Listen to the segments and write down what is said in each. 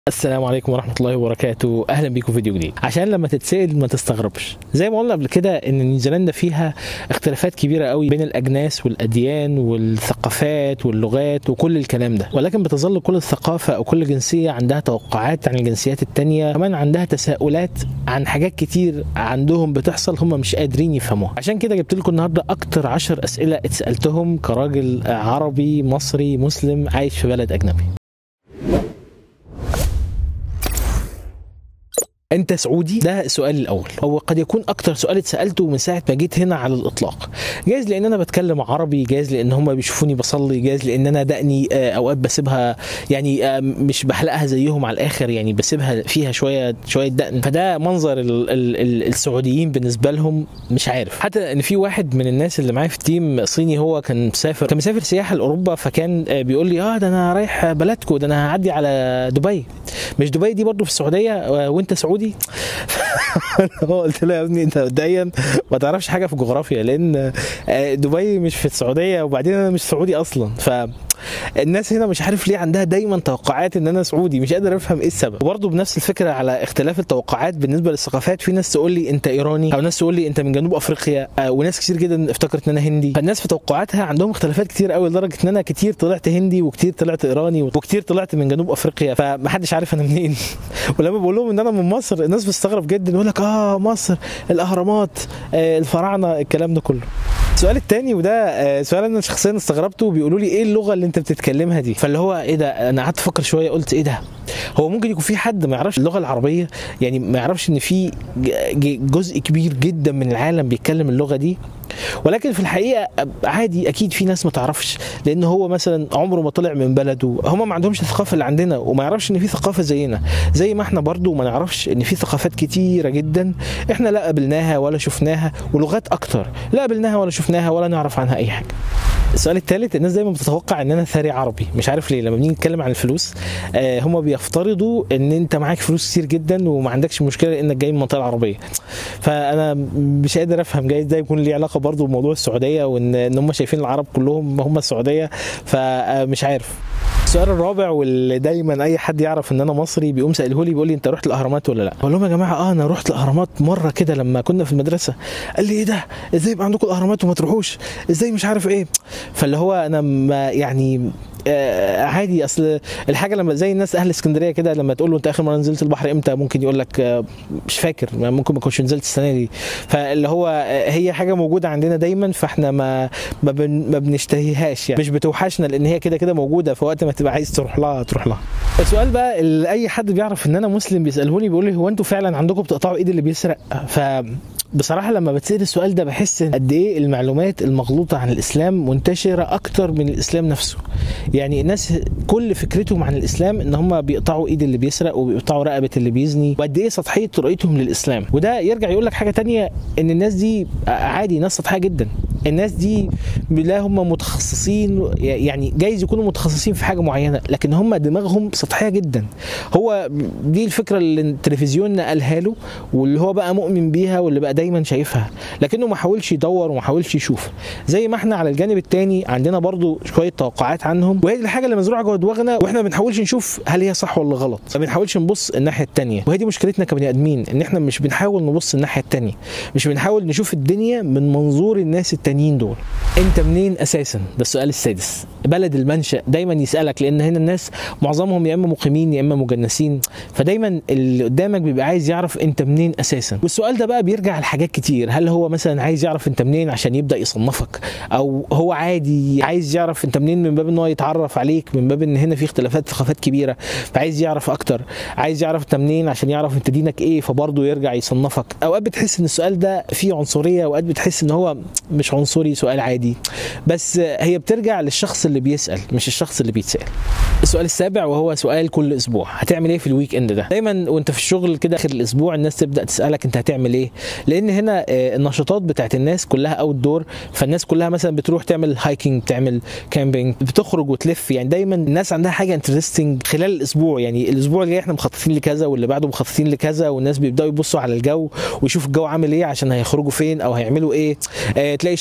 السلام عليكم ورحمة الله وبركاته، أهلا بيكم في فيديو جديد، عشان لما تتسأل ما تستغربش، زي ما قلنا قبل كده إن نيوزيلندا فيها اختلافات كبيرة قوي بين الأجناس والأديان والثقافات واللغات وكل الكلام ده، ولكن بتظل كل ثقافة أو كل جنسية عندها توقعات عن الجنسيات التانية، كمان عندها تساؤلات عن حاجات كتير عندهم بتحصل هم مش قادرين يفهموها، عشان كده جبت لكم النهارده أكتر 10 أسئلة اتسألتهم كراجل عربي مصري مسلم عايش في بلد أجنبي. انت سعودي ده السؤال الاول هو قد يكون اكتر سؤال اتسالته من ساعه ما جيت هنا على الاطلاق جايز لان انا بتكلم عربي جايز لان هم بيشوفوني بصلي جايز لان انا دقني آه، اوقات بسيبها يعني آه، مش بحلقها زيهم على الاخر يعني بسيبها فيها شويه شويه دقن فده منظر ال ال ال السعوديين بالنسبه لهم مش عارف حتى ان في واحد من الناس اللي معايا في التيم صيني هو كان مسافر كان مسافر سياحه لاوروبا فكان آه، بيقول لي اه ده انا رايح بلدكم ده انا هعدي على دبي مش دبي دي برضو في السعوديه آه، وانت سعودي هو قلت له يا ابني انت مبدئيا ما تعرفش حاجه في الجغرافيا لان آه، دبي مش في السعوديه وبعدين انا مش سعودي اصلا ف الناس هنا مش عارف ليه عندها دايما توقعات ان انا سعودي مش قادر افهم ايه السبب وبرضه بنفس الفكره على اختلاف التوقعات بالنسبه للثقافات في ناس تقول لي انت ايراني او ناس تقول لي انت من جنوب افريقيا آه، وناس كتير جدا افتكرت ان انا هندي فالناس في توقعاتها عندهم اختلافات كتير قوي لدرجه ان انا كتير طلعت هندي وكتير طلعت ايراني وكتير طلعت من جنوب افريقيا فمحدش عارف انا منين ولما بقول لهم ان انا من مصر الناس بتستغرب جدا يقول لك اه مصر الاهرامات آه الفراعنه الكلام ده كله السؤال التاني وده آه، سؤال انا شخصيا استغربته بيقولوا لي ايه اللغه اللي انت بتتكلمها دي فاللي هو ايه ده انا قعدت افكر شويه قلت ايه ده هو ممكن يكون في حد ما يعرفش اللغه العربيه يعني ما يعرفش ان في ج- ج- جزء كبير جدا من العالم بيتكلم اللغه دي ولكن في الحقيقه عادي اكيد في ناس ما تعرفش لان هو مثلا عمره ما طلع من بلده هم ما عندهمش الثقافه اللي عندنا وما يعرفش ان في ثقافه زينا زي ما احنا برضو ما نعرفش ان في ثقافات كتيره جدا احنا لا قابلناها ولا شفناها ولغات اكتر لا قابلناها ولا شفناها ولا نعرف عنها اي حاجه السؤال الثالث الناس دايما بتتوقع ان انا ثري عربي مش عارف ليه لما بنيجي نتكلم عن الفلوس آه هم بيفترضوا ان انت معاك فلوس كتير جدا وما عندكش مشكله انك جاي من المنطقه العربيه فانا مش قادر افهم جايز ده يكون ليه علاقه برضو بموضوع السعوديه وان ان هم شايفين العرب كلهم هم السعوديه فمش عارف السؤال الرابع واللي دايما اي حد يعرف ان انا مصري بيقوم ساله لي بيقول لي انت رحت الاهرامات ولا لا؟ بقول لهم يا جماعه اه انا رحت الاهرامات مره كده لما كنا في المدرسه قال لي ايه ده؟ ازاي يبقى عندكم الاهرامات وما تروحوش؟ ازاي مش عارف ايه؟ فاللي هو انا ما يعني آه عادي اصل الحاجه لما زي الناس اهل اسكندريه كده لما تقول له انت اخر مره نزلت البحر امتى ممكن يقول لك آه مش فاكر ممكن ما كنتش نزلت السنه دي فاللي هو آه هي حاجه موجوده عندنا دايما فاحنا ما ما, بن ما بنشتهيهاش يعني مش بتوحشنا لان هي كده كده موجوده في وقت ما تبقى عايز تروح لها تروح لها السؤال بقى اللي اي حد بيعرف ان انا مسلم بيسالهوني بيقول لي هو انتوا فعلا عندكم بتقطعوا ايد اللي بيسرق ف بصراحة لما بتسأل السؤال ده بحس قد ايه المعلومات المغلوطة عن الاسلام منتشرة اكتر من الاسلام نفسه يعني الناس كل فكرتهم عن الاسلام ان هم بيقطعوا ايد اللي بيسرق وبيقطعوا رقبة اللي بيزني وقد ايه سطحية رؤيتهم للاسلام وده يرجع يقول لك حاجة تانية ان الناس دي عادي ناس سطحية جدا الناس دي لا هم متخصصين يعني جايز يكونوا متخصصين في حاجة معينة لكن هم دماغهم سطحية جدا هو دي الفكرة اللي التلفزيون نقلها له واللي هو بقى مؤمن بيها واللي بقى دايما شايفها لكنه ما حاولش يدور وما حاولش يشوف زي ما احنا على الجانب التاني عندنا برضو شويه توقعات عنهم وهي دي الحاجه اللي مزروعه جوه دماغنا واحنا ما بنحاولش نشوف هل هي صح ولا غلط ما بنحاولش نبص الناحيه التانيه وهي دي مشكلتنا كبني ادمين ان احنا مش بنحاول نبص الناحيه التانيه مش بنحاول نشوف الدنيا من منظور الناس التانيين دول انت منين اساسا ده السؤال السادس بلد المنشا دايما يسالك لان هنا الناس معظمهم يا اما مقيمين يا اما مجنسين فدايما اللي قدامك بيبقى عايز يعرف انت منين اساسا والسؤال ده بقى بيرجع لحاجات كتير هل هو مثلا عايز يعرف انت منين عشان يبدا يصنفك او هو عادي عايز يعرف انت منين من باب ان هو يتعرف عليك من باب ان هنا في اختلافات ثقافات كبيره فعايز يعرف اكتر عايز يعرف انت منين عشان يعرف انت دينك ايه فبرضه يرجع يصنفك اوقات بتحس ان السؤال ده فيه عنصريه اوقات بتحس ان هو مش عنصري سؤال عادي بس هي بترجع للشخص اللي بيسال مش الشخص اللي بيتسال السؤال السابع وهو سؤال كل اسبوع هتعمل ايه في الويك اند ده دايما وانت في الشغل كده اخر الاسبوع الناس تبدا تسالك انت هتعمل ايه لان هنا آه، النشاطات بتاعت الناس كلها اوت دور فالناس كلها مثلا بتروح تعمل هايكنج تعمل كامبينج بتخرج وتلف يعني دايما الناس عندها حاجه انترستنج خلال الاسبوع يعني الاسبوع الجاي احنا مخططين لكذا واللي بعده مخططين لكذا والناس بيبداوا يبصوا على الجو ويشوفوا الجو عامل ايه عشان هيخرجوا فين او هيعملوا ايه آه تلاقي الشمس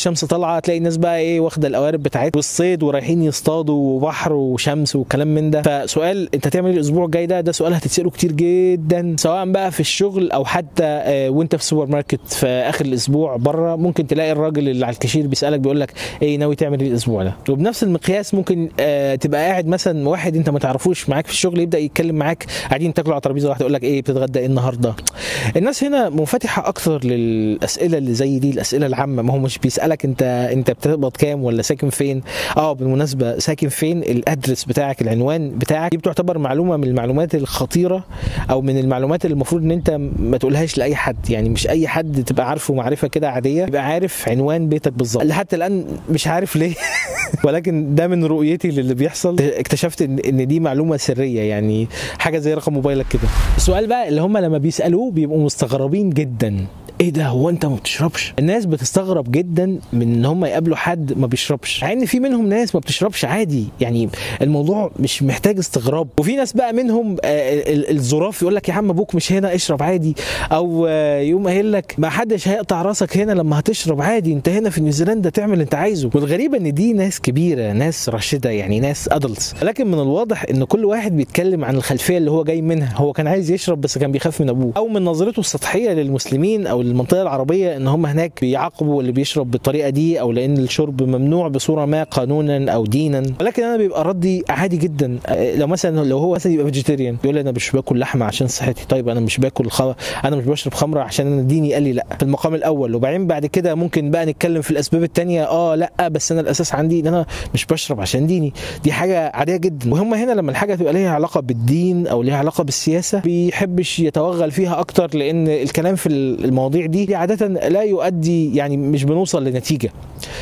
الشمس طالعه تلاقي الناس بقى ايه واخده القوارب بتاعتها والصيد ورايحين يصطادوا وبحر وشمس وكلام من ده فسؤال انت تعمل ايه الاسبوع الجاي ده ده سؤال هتتساله كتير جدا سواء بقى في الشغل او حتى آه، وانت في السوبر ماركت في اخر الاسبوع بره ممكن تلاقي الراجل اللي على الكاشير بيسالك بيقول لك ايه ناوي تعمل ايه الاسبوع ده وبنفس المقياس ممكن آه، تبقى قاعد مثلا واحد انت ما تعرفوش معاك في الشغل يبدا يتكلم معاك قاعدين تاكلوا على ترابيزه واحده يقول لك ايه بتتغدى ايه النهارده الناس هنا منفتحه اكتر للاسئله اللي زي دي الاسئله العامه ما هو مش بيسالك انت انت بتقبض كام ولا ساكن فين اه بالمناسبه ساكن فين الادرس بتاعك العنوان بتاعك دي بتعتبر معلومه من المعلومات الخطيره او من المعلومات اللي المفروض ان انت ما تقولهاش لاي حد يعني مش اي حد تبقى عارفه معرفه كده عاديه يبقى عارف عنوان بيتك بالظبط اللي حتى الان مش عارف ليه ولكن ده من رؤيتي للي بيحصل اكتشفت ان ان دي معلومه سريه يعني حاجه زي رقم موبايلك كده السؤال بقى اللي هم لما بيسالوه بيبقوا مستغربين جدا ايه ده هو انت ما بتشربش الناس بتستغرب جدا من ان هم يقابلوا حد ما بيشربش مع ان في منهم ناس ما بتشربش عادي يعني الموضوع مش محتاج استغراب وفي ناس بقى منهم آه، ال- الظراف يقول لك يا عم ابوك مش هنا اشرب عادي او آه، يقوم قايل لك ما حدش هيقطع راسك هنا لما هتشرب عادي انت هنا في نيوزيلندا تعمل اللي انت عايزه والغريبه ان دي ناس كبيره ناس راشده يعني ناس ادلتس لكن من الواضح ان كل واحد بيتكلم عن الخلفيه اللي هو جاي منها هو كان عايز يشرب بس كان بيخاف من ابوه او من نظرته السطحيه للمسلمين او للمنطقه العربيه ان هم هناك بيعاقبوا اللي بيشرب بالطريقه دي او لان الشرب ممنوع بصوره ما قانونا او دينا ولكن انا بيبقى ردي عادي جدا آه، لو مثلا لو هو مثلا يبقى فيجيتيريان يقول لي انا مش باكل لحمه عشان صحتي طيب انا مش باكل خ... انا مش بشرب خمره عشان انا ديني قال لي لا في المقام الاول وبعدين بعد كده ممكن بقى نتكلم في الاسباب التانية اه لا بس انا الاساس عندي ان انا مش بشرب عشان ديني دي حاجه عاديه جدا وهم هنا لما الحاجه تبقى ليها علاقه بالدين او ليها علاقه بالسياسه بيحبش يتوغل فيها اكتر لان الكلام في المواضيع دي دي عاده لا يؤدي يعني مش بنوصل لنتيجه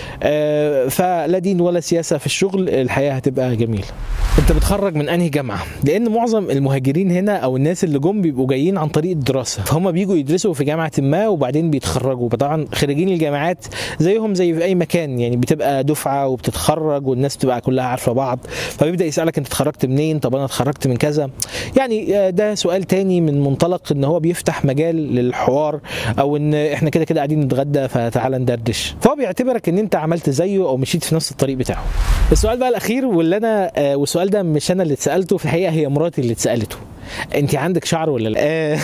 آه، فلا دين ولا سياسه في الشغل الحياه هتبقى جميله انت بتخرج من انهي جامعه لان معظم المهاجرين هنا او الناس اللي جم بيبقوا جايين عن طريق الدراسه فهم بيجوا يدرسوا في جامعه ما وبعدين بيتخرجوا طبعا خريجين الجامعات زيهم زي في اي مكان يعني بتبقى دفعه وبتتخرج والناس بتبقى كلها عارفه بعض فبيبدا يسالك انت اتخرجت منين طب انا اتخرجت من كذا يعني آه، ده سؤال تاني من منطلق ان هو بيفتح مجال للحوار او ان احنا كده كده قاعدين نتغدى فتعالى ندردش فهو بيعتبرك ان انت عملت زيه او مشيت في نفس الطريق بتاعه السؤال بقى الاخير واللي انا آه، والسؤال ده مش انا اللي اتسالته في الحقيقه هي مراتي اللي اتسالته انت عندك شعر ولا لا آه،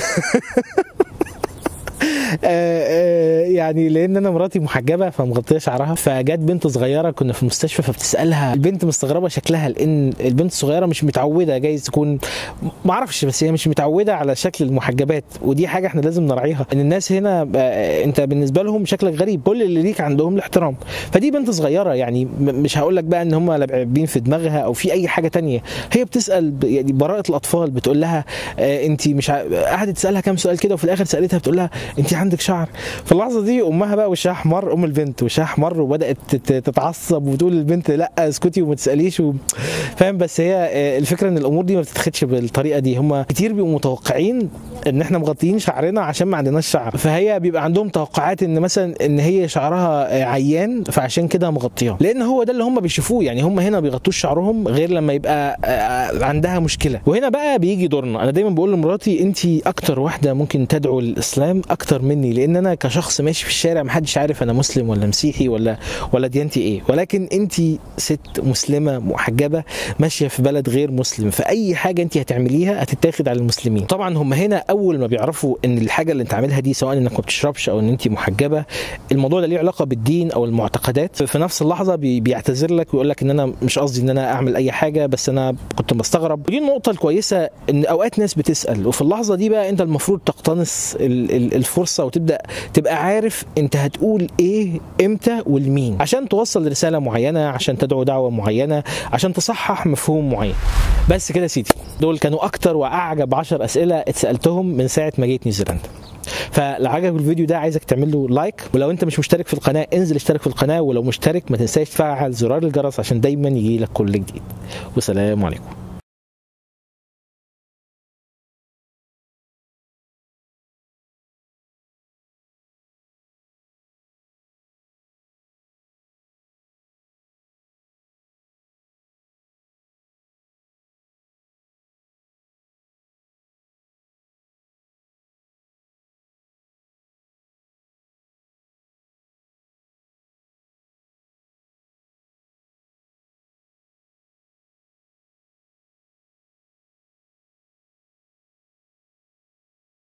آه، آه، يعني لان انا مراتي محجبه فمغطيه شعرها فجت بنت صغيره كنا في المستشفى فبتسالها البنت مستغربه شكلها لان البنت الصغيره مش متعوده جايز تكون ما اعرفش بس هي مش متعوده على شكل المحجبات ودي حاجه احنا لازم نراعيها ان الناس هنا آه، انت بالنسبه لهم شكلك غريب كل اللي ليك عندهم الاحترام فدي بنت صغيره يعني م- مش هقول لك بقى ان هم لاعبين في دماغها او في اي حاجه تانية هي بتسال ب- يعني براءه الاطفال بتقول لها آه، انت مش ع- قعدت تسالها كام سؤال كده وفي الاخر سالتها بتقول لها انت عندك شعر في اللحظه دي امها بقى وشها احمر ام البنت وشها احمر وبدات تت- تتعصب وتقول للبنت لا اسكتي وما تساليش و... فاهم بس هي آه، الفكره ان الامور دي ما بتتاخدش بالطريقه دي هم كتير بيبقوا متوقعين ان احنا مغطيين شعرنا عشان ما عندناش شعر فهي بيبقى عندهم توقعات ان مثلا ان هي شعرها آه، عيان فعشان كده مغطياه لان هو ده اللي هم بيشوفوه يعني هم هنا بيغطوش شعرهم غير لما يبقى آه، عندها مشكله وهنا بقى بيجي دورنا انا دايما بقول لمراتي انت اكتر واحده ممكن تدعو للاسلام اكتر مني لان انا كشخص ماشي في الشارع محدش عارف انا مسلم ولا مسيحي ولا ولا ديانتي ايه ولكن انت ست مسلمه محجبه ماشيه في بلد غير مسلم فاي حاجه انت هتعمليها هتتاخد على المسلمين طبعا هم هنا اول ما بيعرفوا ان الحاجه اللي انت عاملها دي سواء انك ما بتشربش او ان انت محجبه الموضوع ده ليه علاقه بالدين او المعتقدات في نفس اللحظه بي- بيعتذر لك ويقول لك ان انا مش قصدي ان انا اعمل اي حاجه بس انا كنت بستغرب ودي النقطه الكويسه ان اوقات ناس بتسال وفي اللحظه دي بقى انت المفروض تقتنص ال- ال- الفرصه وتبدا تبقى عارف انت هتقول ايه امتى ولمين عشان توصل رساله معينه عشان تدعو دعوه معينه عشان تصحح مفهوم معين بس كده يا سيدي دول كانوا اكتر واعجب 10 اسئله اتسالتهم من ساعه ما جيت نيوزيلندا فلو عجبك الفيديو ده عايزك تعمل له لايك ولو انت مش مشترك في القناه انزل اشترك في القناه ولو مشترك ما تنساش تفعل زرار الجرس عشان دايما يجي لك كل جديد والسلام عليكم